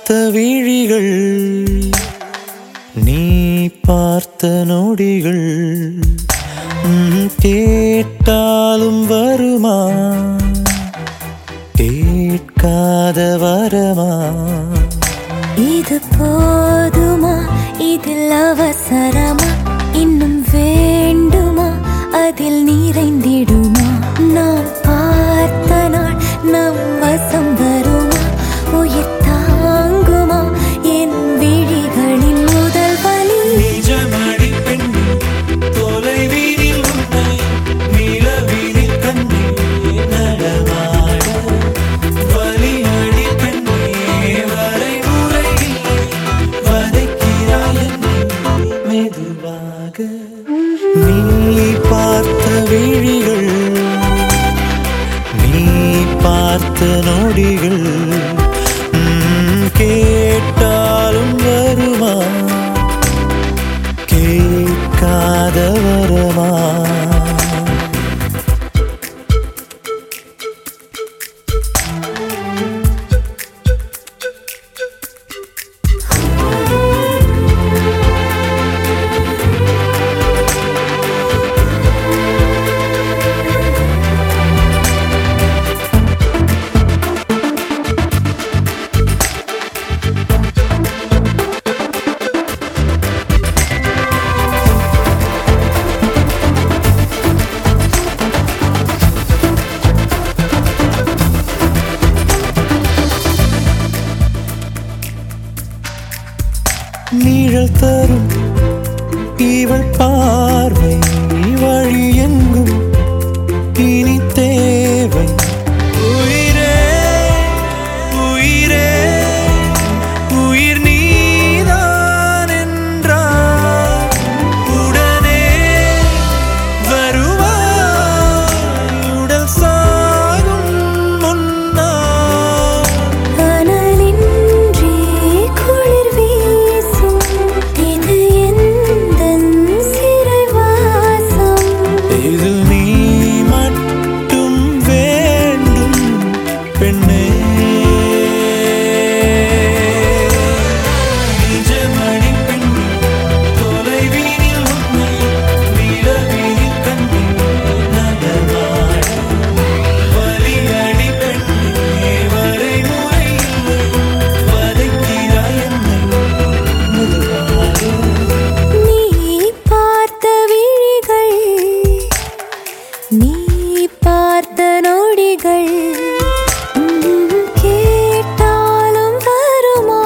பார்த்த விழிகள் நீ பார்த்த நொடிகள் ம், கேட்டாலும் வருமா கேட்காத வரமா இது போதுமா இதில் அவசரமா இன்னும் வேண்டுமா அதில் நிறைந்திடுமா நாம் பார்த்த நாள் நம் வசம் வருமா உயிர் தாங்குமா என் விழிகளின் முதல் வலி நிஜமடி பெண்ணே தொலைவீதில் உன்னை நிலவீதில் கண்ணே நடமாட வலியடி பெண்ணே வரைமுறை இல்லை வதைக்கிறாய் என்னை மெதுவாக நீ பார்த்த விழிகள் நீ பார்த்த நொடிகள் ம், கேட்டாலும் வருமா கேட்காத வரமா நிழல் தரும் இவள் பார்வை வழி எங்கும் இனி தேவை உயிரே உயிரே உயிர் நீதான் என்றார் உடனே வருவாய் உடல் சாகும் முன்னால் அனலின்றி குளிர் வீசும் இது எந்தன் சிறைவாசம் இது நீ மட்டும் வேண்டும் பெண்ணே நிஜமணி பெண்ணே தொலைவீனில் உன்னை நிலவீனில் கண்டே நகர்வாட வலியடி பெண்ணே வரைமுறை இல்லை வதைக்கிறாய் என்னை மெதுவாக நீ பார்த்த விழிகள் நீ பார்த்த நொடிகள் ம், கேட்டாலும் வருமா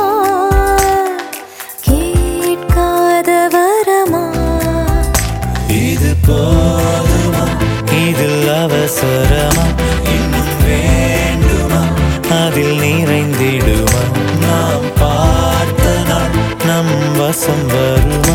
கேட்காத வரமா இது போதுமா இதில் அவசரமா இன்னும் வேண்டுமா அதில் நிறைந்திடுமா நாம் பார்த்த நாள் நம் வசம் வருமா